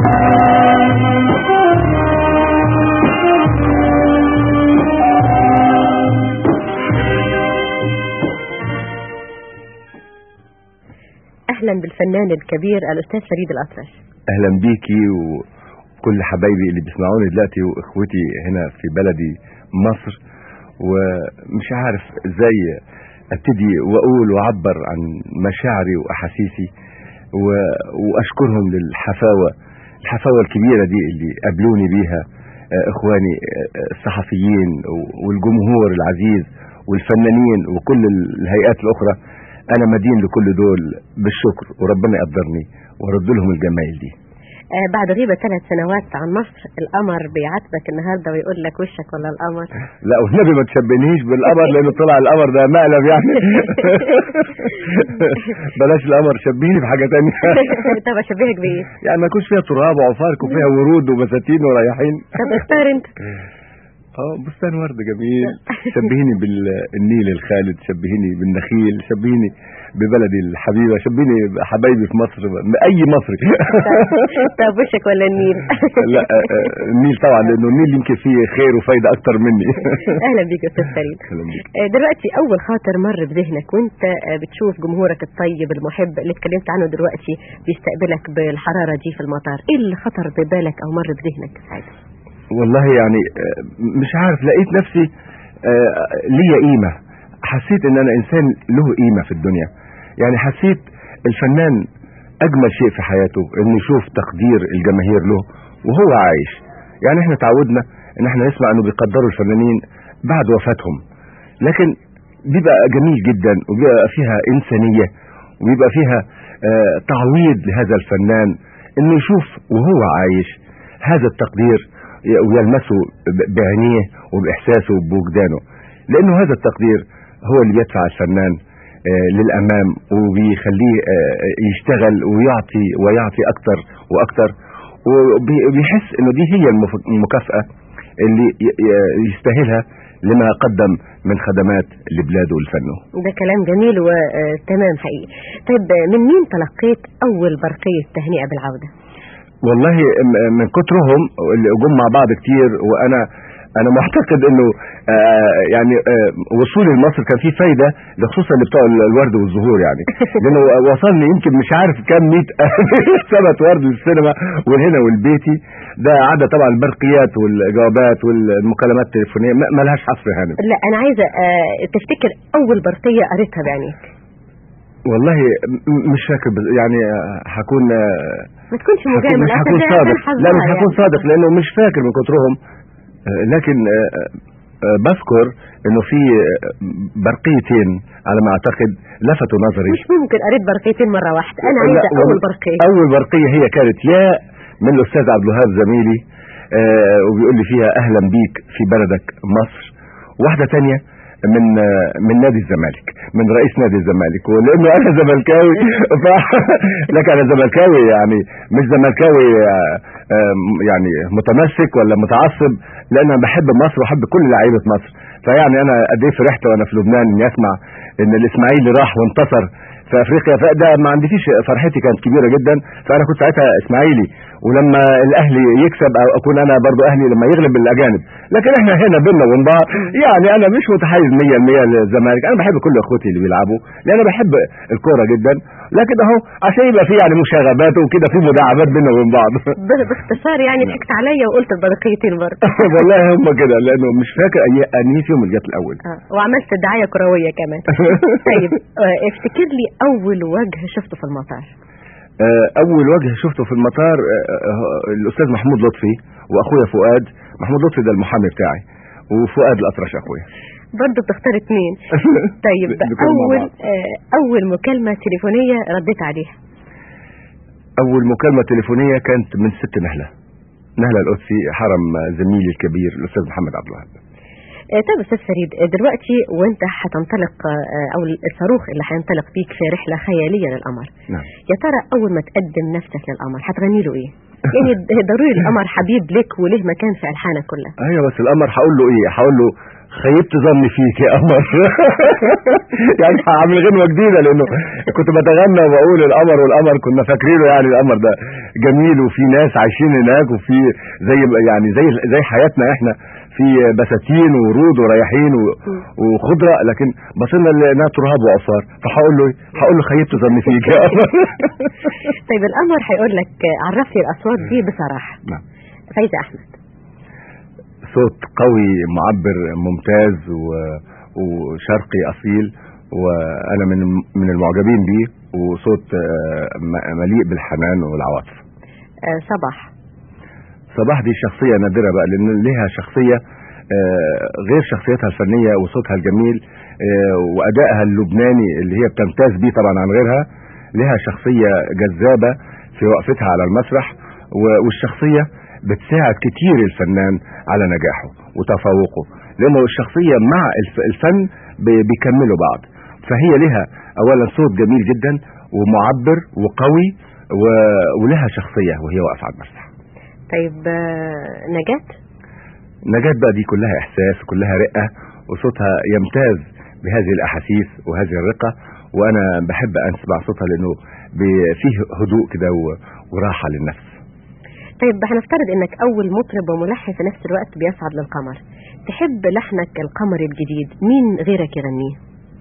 اهلا بالفنان الكبير الاستاذ فريد الاطرش اهلا بيكي وكل حبايبي اللي بيسمعوني دلوقتي واخوتي هنا في بلدي مصر ومش عارف ازاي ابتدي واقول واعبر عن مشاعري واحاسيسي و... واشكرهم للحفاوه الحفاوه الكبيره دي اللي قابلوني بيها آه، اخواني آه، الصحفيين والجمهور العزيز والفنانين وكل الهيئات الاخرى انا مدين لكل دول بالشكر وربنا يقدرني وارد لهم الجمايل دي آه بعد غيبة ثلاث سنوات عن مصر القمر بيعاتبك النهارده ويقول لك وشك ولا القمر لا والنبي ما تشبهنيش بالقمر لان طلع القمر ده مقلب يعني بلاش القمر شبهيني بحاجه تانية طب اشبهك بايه؟ يعني ما يكونش فيها تراب وعفارك وفيها ورود وبساتين ورايحين طب اختار انت اه بستان ورد جميل شبهيني بالنيل الخالد شبهيني بالنخيل شبهيني ببلدي الحبيبة شبهيني حبايبي في مصر اي مصري طب وشك ولا النيل لا آه، آه، النيل طبعا لانه النيل يمكن فيه خير وفايدة اكتر مني اهلا بيك يا استاذ فريد أهلاً بيك. آه، دلوقتي اول خاطر مر بذهنك وانت آه، بتشوف جمهورك الطيب المحب اللي اتكلمت عنه دلوقتي بيستقبلك بالحرارة دي في المطار ايه اللي خطر ببالك او مر بذهنك ساعتها والله يعني آه، مش عارف لقيت نفسي آه، ليا قيمة حسيت ان انا انسان له قيمة في الدنيا يعني حسيت الفنان اجمل شيء في حياته انه يشوف تقدير الجماهير له وهو عايش يعني احنا تعودنا ان احنا نسمع انه بيقدروا الفنانين بعد وفاتهم لكن بيبقى جميل جدا وبيبقى فيها انسانية وبيبقى فيها آه، تعويض لهذا الفنان انه يشوف وهو عايش هذا التقدير ويلمسه ب- بعينيه وبإحساسه وبوجدانه لأنه هذا التقدير هو اللي بيدفع الفنان آه، للأمام وبيخليه آه، يشتغل ويعطي ويعطي أكتر وأكتر وبيحس إنه دي هي المف- المكافأة اللي ي- ي- يستاهلها لما قدم من خدمات لبلاده ولفنه ده كلام جميل وتمام حقيقي طيب آه، من مين تلقيت اول برقية تهنئة بالعودة والله م- من كترهم اللي جم مع بعض كتير وانا انا معتقد انه آه يعني آه وصولي لمصر كان فيه فايده خصوصا اللي بتوع ال- الورد والزهور يعني لانه وصلني يمكن مش عارف كام مئة سنه ورد للسينما والهنا والبيتي ده عدا طبعا البرقيات والجوابات والمكالمات التليفونيه ما ما لهاش حصر يعني لا انا عايزة آه، تفتكر اول برقية قريتها بعينيك والله م- مش فاكر بز- يعني آه، هكون آه، ما تكونش هكون- مجامل مش أصل هكون ده صادق كان لا مش حذار هكون يعني. صادق لانه مش فاكر من كترهم آه، لكن آه، آه، بذكر انه في آه، برقيتين على ما اعتقد لفتوا نظري مش ممكن قريت برقيتين مرة واحدة انا لا، عايزة اول وال- برقية اول برقيه هي كانت يا من الاستاذ عبد الوهاب زميلي آه، وبيقول لي فيها اهلا بيك في بلدك مصر واحده تانية من آه، من نادي الزمالك من رئيس نادي الزمالك ولانه انا زملكاوي ف... لك انا زملكاوي يعني مش زملكاوي آه، آه، يعني متمسك ولا متعصب لان انا بحب مصر وبحب كل لعيبه مصر فيعني انا قد ايه فرحت وانا في لبنان اني اسمع ان الاسماعيلي راح وانتصر في افريقيا فده ما عنديش فرحتي كانت كبيره جدا فانا كنت ساعتها اسماعيلي ولما الاهلي يكسب او اكون انا برضو اهلي لما يغلب الاجانب لكن احنا هنا بينا وبين بعض يعني انا مش متحيز 100% للزمالك انا بحب كل اخوتي اللي بيلعبوا لان انا بحب الكوره جدا لكن اهو عشان يبقى في يعني مشاغبات وكده في مداعبات بينا وبين بعض ب- باختصار يعني ضحكت عليا وقلت البرقيتين برضه والله هم كده لانه مش فاكر أي- انهي فيهم اللي جت الاول آه، وعملت دعاية كروية كمان طيب آه، افتكر لي اول وجه شفته في المطار آه، اول وجه شفته في المطار آه، آه، الاستاذ محمود لطفي واخويا فؤاد محمود لطفي ده المحامي بتاعي وفؤاد الاطرش اخويا برضه بتختار اتنين طيب بيكونوا مع اول بعض. آه، اول مكالمة تليفونية رديت عليها اول مكالمه تليفونيه كانت من ست نهله نهله القدسي حرم زميلي الكبير الاستاذ محمد عبد الوهاب آه، طيب استاذ فريد آه، دلوقتي وانت هتنطلق آه، او الصاروخ اللي هينطلق بيك في رحلة خيالية للقمر نعم يا ترى اول ما تقدم نفسك للقمر هتغني له ايه يعني ضروري القمر حبيب لك وله مكان في الحانك كلها ايوه بس القمر هقول له ايه هقول له خيبت ظني فيك يا قمر يعني هعمل غنوه جديده لانه كنت بتغنى وبقول القمر والقمر كنا فاكرينه يعني القمر ده جميل وفي ناس عايشين هناك وفي زي يعني زي زي حياتنا احنا في بساتين ورود ورياحين و- وخضره لكن بصينا لانها تراب واثار فهقول له ايه؟ هقول له خيبت ظني فيك يا قمر طيب القمر هيقول لك عرفني الاصوات دي بصراحه نعم. فايزه احمد صوت قوي معبر ممتاز و... وشرقي اصيل وانا من من المعجبين بيه وصوت آه، م- مليء بالحنان والعواطف آه صباح صباح دي شخصية نادرة بقى لأن لها شخصية آه، غير شخصيتها الفنية وصوتها الجميل آه، وأدائها اللبناني اللي هي بتمتاز بيه طبعا عن غيرها لها شخصية جذابة في وقفتها على المسرح و- والشخصية بتساعد كتير الفنان على نجاحه وتفوقه لأنه الشخصية مع الف- الفن ب- بيكملوا بعض فهي لها أولا صوت جميل جدا ومعبر وقوي و- ولها شخصية وهي واقفة على المسرح طيب آه نجاة نجاة بقى دي كلها احساس وكلها رقة وصوتها يمتاز بهذه الاحاسيس وهذه الرقة وانا بحب اسمع صوتها لانه ب- فيه هدوء كده و- وراحة للنفس طيب هنفترض انك اول مطرب وملحن في نفس الوقت بيصعد للقمر تحب لحنك القمر الجديد مين غيرك يغنيه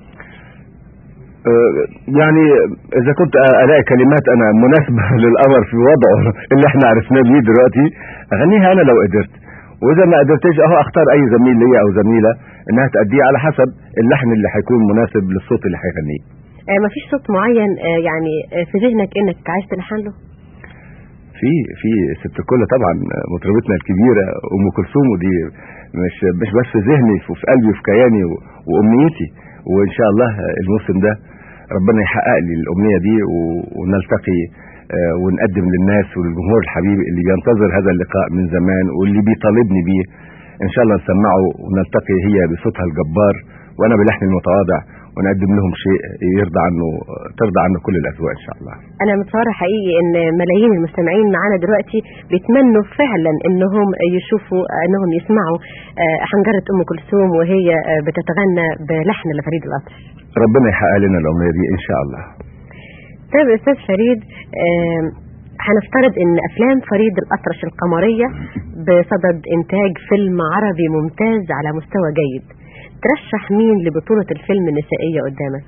آه، يعني اذا كنت الاقي كلمات انا مناسبة للقمر في وضعه اللي احنا عرفناه بيه دلوقتي اغنيها انا لو قدرت واذا ما قدرتش اهو اختار اي زميل ليا او زميلة انها تأديه على حسب اللحن اللي هيكون مناسب للصوت اللي هيغنيه آه مفيش صوت معين آه يعني آه في ذهنك انك عايز تلحن له في في ست الكل طبعا مطربتنا الكبيره ام كلثوم ودي مش مش بس في ذهني وفي قلبي وفي كياني و- وامنيتي وان شاء الله الموسم ده ربنا يحقق لي الامنيه دي و- ونلتقي آه، ونقدم للناس وللجمهور الحبيب اللي بينتظر هذا اللقاء من زمان واللي بيطالبني بيه ان شاء الله نسمعه ونلتقي هي بصوتها الجبار وانا بلحن المتواضع ونقدم لهم شيء يرضى عنه ترضى عنه كل الاذواق ان شاء الله انا متصوره حقيقي ان ملايين المستمعين معانا دلوقتي بيتمنوا فعلا انهم يشوفوا انهم يسمعوا آه، حنجره ام كلثوم وهي آه، بتتغنى بلحن لفريد الاطرش ربنا يحقق لنا الامنيه دي ان شاء الله طيب يا استاذ فريد آم، هنفترض ان افلام فريد الاطرش القمريه بصدد انتاج فيلم عربي ممتاز على مستوى جيد ترشح مين لبطوله الفيلم النسائيه قدامك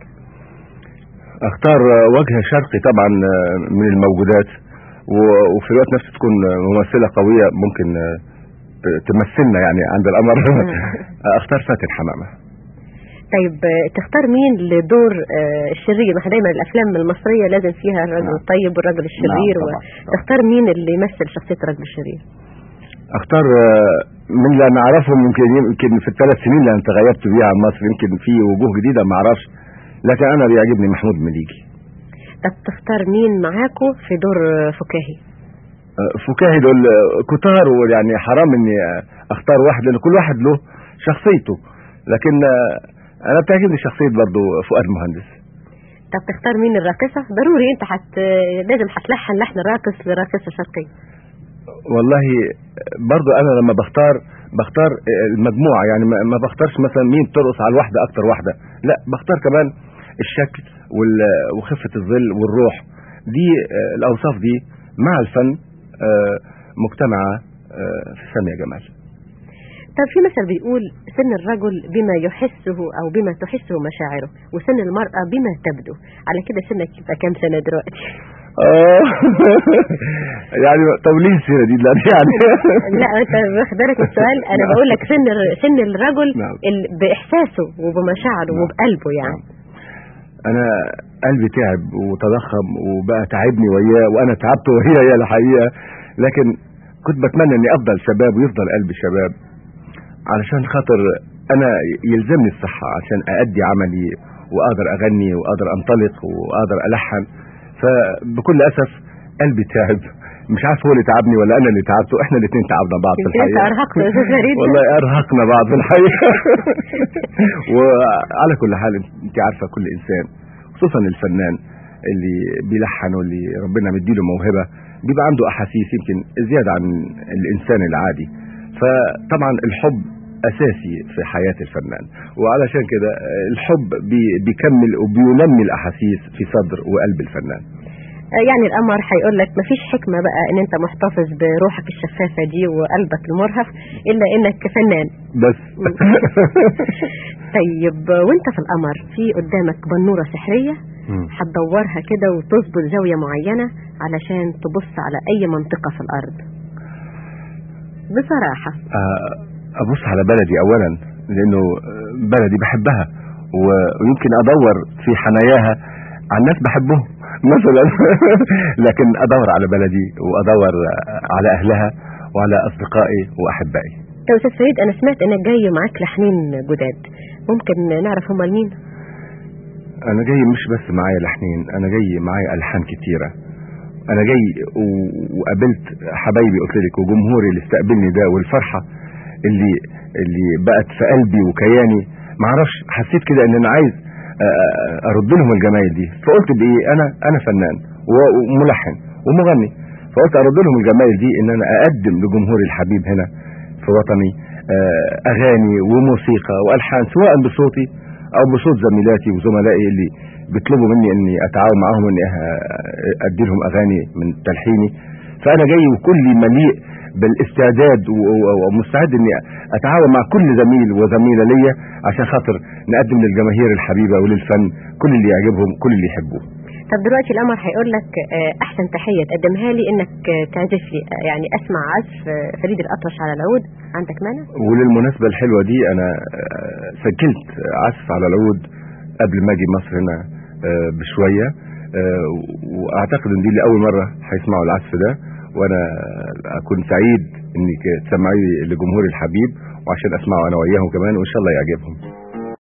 اختار وجه شرقي طبعا من الموجودات و- وفي الوقت نفسه تكون ممثله قويه ممكن ت- تمثلنا يعني عند القمر اختار فاتن حمامه طيب آه، تختار مين لدور آه، الشرير ما إحنا دايما الافلام المصريه لازم فيها الرجل نعم. الطيب والرجل الشرير نعم، طبعاً، طبعاً. تختار مين اللي يمثل شخصيه الرجل الشرير اختار من اللي انا اعرفهم يمكن يمكن في الثلاث سنين اللي انا تغيبت بيها عن مصر يمكن في وجوه جديده ما اعرفش لكن انا بيعجبني محمود مليجي طب تختار مين معاكو في دور آه، فكاهي فكاهي دول كتار ويعني حرام اني اختار واحد لان كل واحد له شخصيته لكن انا بتعجبني شخصيه برضو فؤاد مهندس طب تختار مين الراقصه ضروري انت حت لازم هتلحن لحن راقص لراقصه شرقيه والله برضو انا لما بختار بختار المجموعه يعني ما ما بختارش مثلا مين ترقص على الواحده اكتر واحده لا بختار كمان الشكل وال- وخفه الظل والروح دي آه، الاوصاف دي مع الفن آه، مجتمعه آه، في ساميه جمال طب في مثل بيقول سن الرجل بما يحسه او بما تحسه مشاعره وسن المرأة بما تبدو على كده سنك يبقى كام سنة دلوقتي اه يعني طب ليه السيره دي دلوقتي يعني لا انت واخد بالك من السؤال انا بقول لك سن الر- سن الرجل نعم. ال- باحساسه وبمشاعره نعم. وبقلبه يعني انا قلبي تعب وتضخم وبقى تعبني وياه وانا تعبت وهي الحقيقه لكن كنت بتمنى اني افضل شباب ويفضل قلبي شباب علشان خاطر انا يلزمني الصحه عشان اادي عملي واقدر اغني واقدر انطلق واقدر الحن فبكل اسف قلبي تعب مش عارف هو اللي تعبني ولا انا اللي تعبته احنا الاثنين تعبنا بعض في يمكن انت الحقيقه ارهقت يا استاذ فريد والله ارهقنا بعض في الحقيقه وعلى كل حال انت عارفه كل انسان خصوصا الفنان اللي بيلحن واللي ربنا مديله موهبه بيبقى عنده احاسيس يمكن زياده عن الانسان العادي فطبعا الحب اساسي في حياه الفنان وعلشان كده الحب بي- بيكمل وبينمي الاحاسيس في صدر وقلب الفنان آه، يعني القمر هيقول لك مفيش حكمة بقى ان انت محتفظ بروحك الشفافة دي وقلبك المرهف الا انك فنان بس طيب وانت في القمر في قدامك بنورة سحرية مم. هتدورها كده وتظبط زاوية معينة علشان تبص على اي منطقة في الارض بصراحة آه، ابص على بلدي اولا لانه بلدي بحبها و- ويمكن ادور في حناياها عن ناس بحبهم مثلا لكن ادور على بلدي وادور على اهلها وعلى اصدقائي واحبائي طب استاذ فريد انا سمعت انك جاي معاك لحنين جداد ممكن نعرف هما لمين انا جاي مش بس معايا لحنين انا جاي معايا الحان كتيره انا جاي و- وقابلت حبايبي قلت لك وجمهوري اللي استقبلني ده والفرحه اللي اللي بقت في قلبي وكياني معرفش حسيت كده ان انا عايز آه، ارد لهم الجمايل دي فقلت بايه انا انا فنان و- وملحن ومغني فقلت ارد لهم الجمايل دي ان انا اقدم لجمهوري الحبيب هنا في وطني آه، اغاني وموسيقى والحان سواء بصوتي او بصوت زميلاتي وزملائي اللي بيطلبوا مني اني اتعاون معاهم اني أه- ادي لهم اغاني من تلحيني فانا جاي وكلي مليء بالاستعداد و- و- ومستعد اني اتعاون مع كل زميل وزميله ليا عشان خاطر نقدم للجماهير الحبيبه وللفن كل اللي يعجبهم كل اللي يحبوه طب دلوقتي القمر هيقول لك آه، احسن تحية تقدمها لي انك آه، تعزف لي آه، يعني اسمع عزف آه، فريد الاطرش على العود عندك مانع وللمناسبه الحلوه دي انا آه، سجلت عزف على العود قبل ما اجي مصر هنا آه، بشويه آه، واعتقد ان دي لاول مره هيسمعوا العزف ده وانا اكون سعيد انك تسمعي لجمهوري الحبيب وعشان اسمعه انا وياهم كمان وان شاء الله يعجبهم